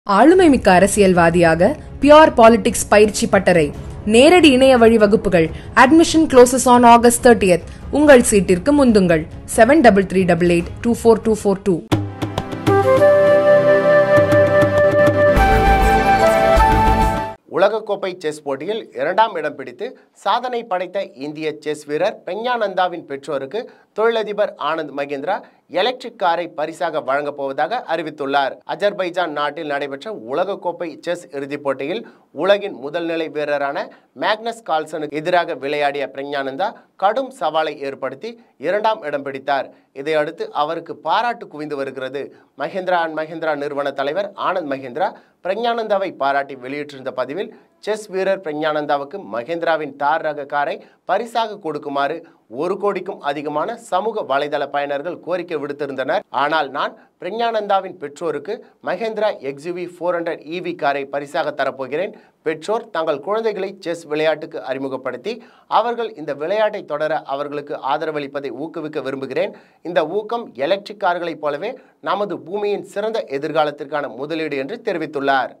ஆளுமை மிக்க அரசியல்வாதியாக பியோர் பாலிடிக்ஸ் பயிற்சி பட்டறை நேரடி இணைய வழி வகுப்புகள் admission closes on August thirtieth உங்கள் சீட்டிற்கு முந்துங்கள் seven double three double eight two four two four two உலகக்கோப்பை செஸ் போட்டியில் இரண்டாம் இடம் பிடித்து சாதனை படைத்த இந்திய செஸ் வீரர் பிரஞானந்தாவின் பெற்றோருக்கு தொழிலதிபர் ஆனந்த் மகேந்திரா எலக்ட்ரிக் காரை பரிசாக வழங்கப் போவதாக அறிவித்துள்ளார் அஜர்பைஜான் நாட்டில் நடைபெற்ற உலகக்கோப்பை செஸ் இறுதிப் போட்டியில் உலகின் முதல் நிலை வீரரான மேக்னஸ் கால்சனுக்கு எதிராக விளையாடிய பிரஞானந்தா கடும் சவாலை ஏற்படுத்தி இரண்டாம் இடம் பிடித்தார் இதையடுத்து அவருக்கு பாராட்டு குவிந்து வருகிறது மஹிந்திரா அண்ட் மஹிந்திரா நிறுவன தலைவர் ஆனந்த் மஹிந்திரா பிரஞானந்தாவை பாராட்டி வெளியிட்டிருந்த பதிவில் செஸ் வீரர் பிரஞானந்தாவுக்கு மகேந்திராவின் தார் ரக காரை பரிசாக கொடுக்குமாறு ஒரு கோடிக்கும் அதிகமான சமூக வலைதள பயனர்கள் கோரிக்கை விடுத்திருந்தனர் ஆனால் நான் பிரஞானந்தாவின் பெற்றோருக்கு Mahindra XUV four hundred EV காரை பரிசாக தரப்போகிறேன் பெற்றோர் தங்கள் குழந்தைகளை செஸ் விளையாட்டுக்கு அறிமுகப்படுத்தி அவர்கள் இந்த விளையாட்டை தொடர அவர்களுக்கு ஆதரவளிப்பதை ஊக்குவிக்க விரும்புகிறேன் இந்த ஊக்கம் எலக்ட்ரிக் கார்களைப் போலவே நமது பூமியின் சிறந்த எதிர்காலத்திற்கான முதலீடு என்று தெரிவித்துள்ளார்